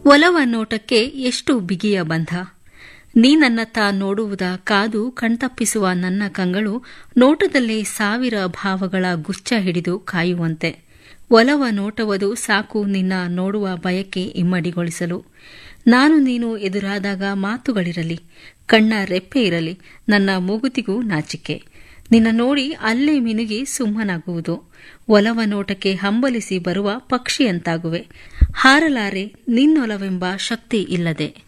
ಒಲವ ನೋಟಕ್ಕೆ ಎಷ್ಟು ಬಿಗಿಯ ಬಂಧ ನೀ ನನ್ನತ್ತ ನೋಡುವುದ ಕಾದು ಕಣ್ತಪ್ಪಿಸುವ ನನ್ನ ಕಂಗಳು ನೋಟದಲ್ಲೇ ಸಾವಿರ ಭಾವಗಳ ಗುಚ್ಛ ಹಿಡಿದು ಕಾಯುವಂತೆ ಒಲವ ನೋಟವದು ಸಾಕು ನಿನ್ನ ನೋಡುವ ಬಯಕೆ ಇಮ್ಮಡಿಗೊಳಿಸಲು ನಾನು ನೀನು ಎದುರಾದಾಗ ಮಾತುಗಳಿರಲಿ ಕಣ್ಣ ರೆಪ್ಪೆ ಇರಲಿ ನನ್ನ ಮೂಗುತಿಗೂ ನಾಚಿಕೆ ನಿನ್ನ ನೋಡಿ ಅಲ್ಲೇ ಮಿನುಗಿ ಸುಮ್ಮನಾಗುವುದು ಒಲವ ನೋಟಕ್ಕೆ ಹಂಬಲಿಸಿ ಬರುವ ಪಕ್ಷಿಯಂತಾಗುವೆ ಹಾರಲಾರೆ ನಿನ್ನೊಲವೆಂಬ ಶಕ್ತಿ ಇಲ್ಲದೆ